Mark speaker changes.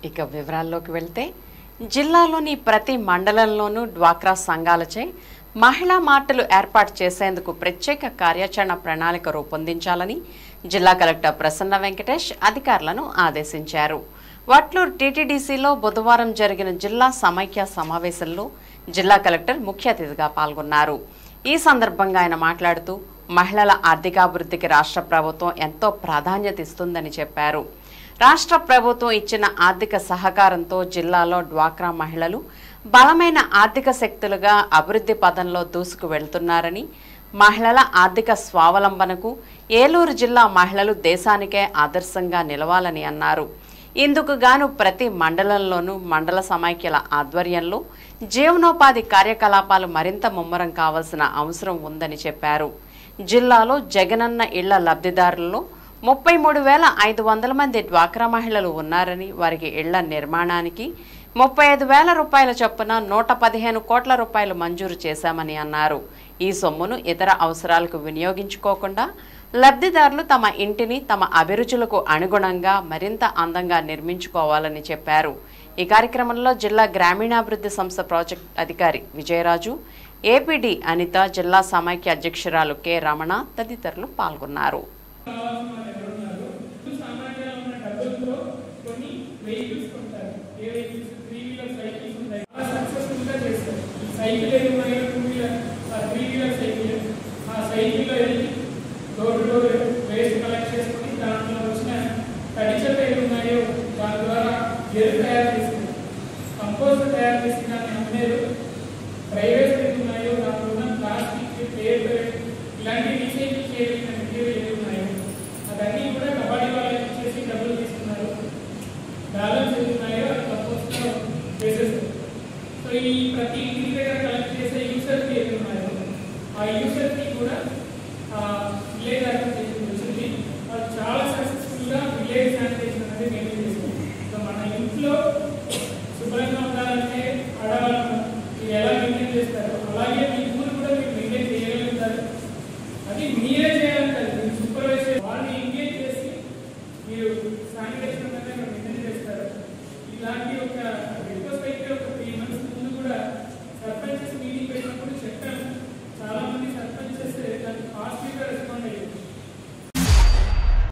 Speaker 1: ఇక వివరాల్లోకి వెళ్తే జిల్లాలోని ప్రతి మండలంలోనూ డ్వాక్రా సంఘాలచే మహిళా మార్టులు ఏర్పాటు చేసేందుకు ప్రత్యేక కార్యాచరణ ప్రణాళిక రూపొందించాలని జిల్లా కలెక్టర్ ప్రసన్న వెంకటేష్ అధికారులను ఆదేశించారు వట్లూరు టీటీడీసీలో బుధవారం జరిగిన జిల్లా సమైక్య సమావేశంలో జిల్లా కలెక్టర్ ముఖ్య అతిథిగా పాల్గొన్నారు ఈ సందర్భంగా ఆయన మాట్లాడుతూ మహిళల ఆర్థికాభివృద్ధికి రాష్ట్ర ప్రభుత్వం ఎంతో ప్రాధాన్యత ఇస్తుందని చెప్పారు రాష్ట్ర ప్రభుత్వం ఇచ్చిన ఆర్థిక సహకారంతో జిల్లాలో డ్వాక్రా మహిళలు బలమైన ఆర్థిక శక్తులుగా అభివృద్ధి పదంలో దూసుకు వెళ్తున్నారని మహిళల ఆర్థిక స్వావలంబనకు ఏలూరు జిల్లా మహిళలు దేశానికే ఆదర్శంగా నిలవాలని అన్నారు ఇందుకు గాను ప్రతి మండలంలోనూ మండల సమైక్యల ఆధ్వర్యంలో జీవనోపాధి కార్యకలాపాలు మరింత ముమ్మరం కావాల్సిన అవసరం ఉందని చెప్పారు జిల్లాలో జగనన్న ఇళ్ల లబ్ధిదారులలో ముప్పై మూడు వేల ఐదు వందల మంది డ్వాక్రా మహిళలు ఉన్నారని వారికి ఇళ్ల నిర్మాణానికి ముప్పై ఐదు వేల రూపాయల చొప్పున నూట పదిహేను కోట్ల రూపాయలు మంజూరు చేశామని అన్నారు ఈ సొమ్మును ఇతర అవసరాలకు వినియోగించుకోకుండా లబ్ధిదారులు తమ ఇంటిని తమ అభిరుచులకు అనుగుణంగా మరింత అందంగా నిర్మించుకోవాలని చెప్పారు ఈ కార్యక్రమంలో జిల్లా గ్రామీణాభివృద్ధి సంస్థ ప్రాజెక్ట్ అధికారి విజయరాజు ఏపీడీ అనిత జిల్లా సమైక్య అధ్యక్షురాలు కె రమణ తదితరులు పాల్గొన్నారు
Speaker 2: సామాన్యంగా ఉన్న డబ్బులతో కొన్ని వెహికల్స్ కొంటారు ఏ వెహికల్స్ త్రీ వీలర్ సైకిల్స్ ఉంటాయి చాలా సక్సెస్ఫుల్ గా చేస్తారు ఈ సైకిల్ ఏది ఉన్నాయో టూ వీలర్ ఆ త్రీ వీలర్ సైకిల్ ఆ సైకిల్లో వెళ్ళి door to door waste collect చేసుకొని దాంట్లో వచ్చిన తడి చెత్త ఏది ఉన్నాయో దాని ద్వారా ఎరువు తయారు చేసింది కంపోస్ట్ తయారు చేసి దాన్ని అమ్మేరు ప్రైవేట్ ఏది ఉన్నాయో దాంట్లో ఉన్న ప్లాస్టిక్ పేపర్ ఇలాంటి రీసైకిల్ చేయగలిగిన మెటీరియల్ ఏది ఉన్నాయో అవన్నీ కూడా కబడ్డీ వాళ్ళకి ఇచ్చేసి డబ్బులు తీసుకున్నారు బ్యాలెన్స్ ఏది ఉన్నాయో అది కంపోస్ట్ లో వేసేస్తారు సో ఈ ప్రతి ఇంటి దగ్గర కలెక్ట్ చేసే యూసర్ కి ఏది ఉన్నాయో ఆ యూసర్ కి కూడా విలేజ్ ఆర్గనైజేషన్ వచ్చింది వాళ్ళు చాలా సక్సెస్ఫుల్ గా విలేజ్ శానిటేషన్ అనేది మెయింటైన్ చేస్తారు సో మన ఇంట్లో శుభ్రంగా ఉండాలంటే ఆడవాళ్ళు మీరు ఎలా మెయింటైన్ చేస్తారు అలాగే మీ ఊరు కూడా మీరు మెయింటైన్ చేయగలుగుతారు అది మీరే చేయాలి కాదు మీరు సూపర్వైజ్ వాళ్ళు ఎంగేజ్ చేసి మీరు శానిటేషన్